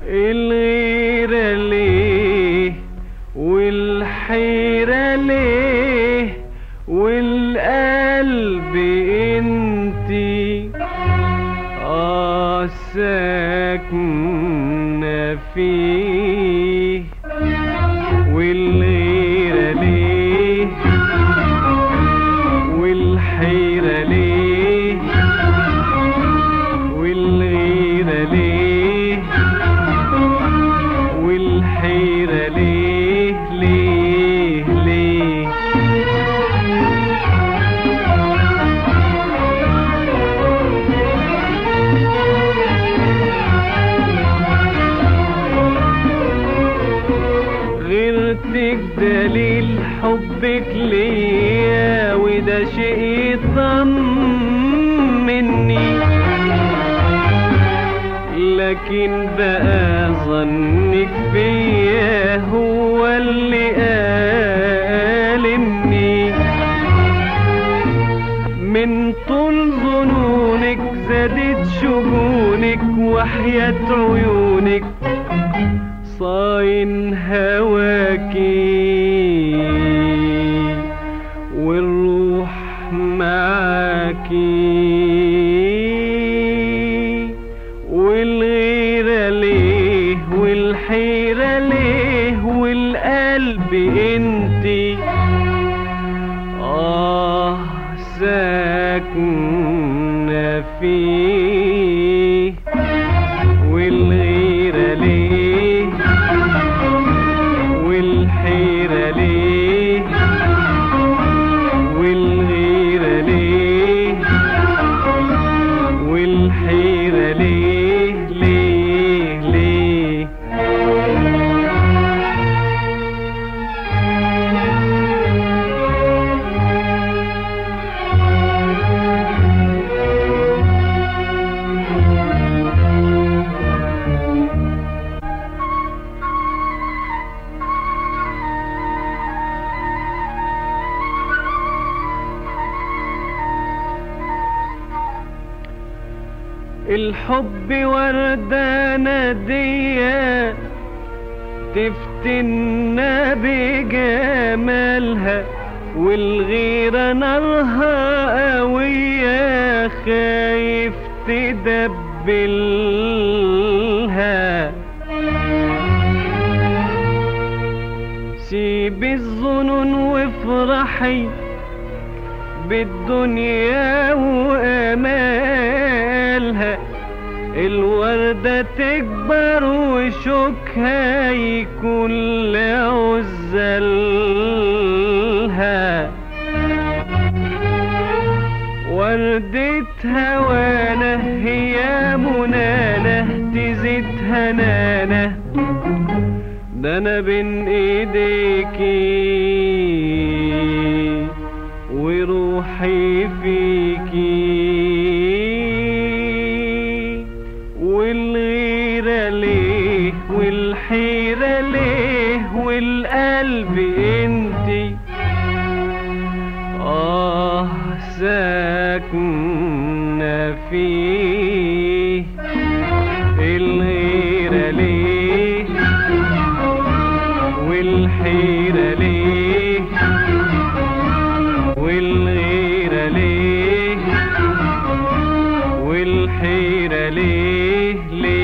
الغيرة ليه والحيرة ليه والقلب انتي اه ساكنة فيه والغيرة ليه والحيرة ليه والغيرة ليه والحيرة ليه ليه ليه غيرتك دليل حبك ليا وده شيء يطمني لكن بقى ظنك فيا هو اللي ألمني من طول ظنونك زادت شجونك وحياة عيونك صاين هواكي والروح معاكي والغيرة ليه والحيرة ليه والقلب انتي آه ساكنة فيه والغيرة ليه والحيرة ليه والغيرة ليه والحيرة ليه ليه ليه الحب وردة نادية تفتنا بجمالها والغيرة نارها قوية خايف تدبلها سيبي الظنون وافرحي بالدنيا وامالها الوردة تكبر وشوكها يكون لعزلها وردة هوانا هي منانة تزيد هنانة ده انا بين ايديكي وروحي فيكي والغيرة ليه والحيرة ليه والقلب انتي آه ساكنة فيه الغيرة ليه والحيرة ليه والغيرة ليه والحيرة ليه ليه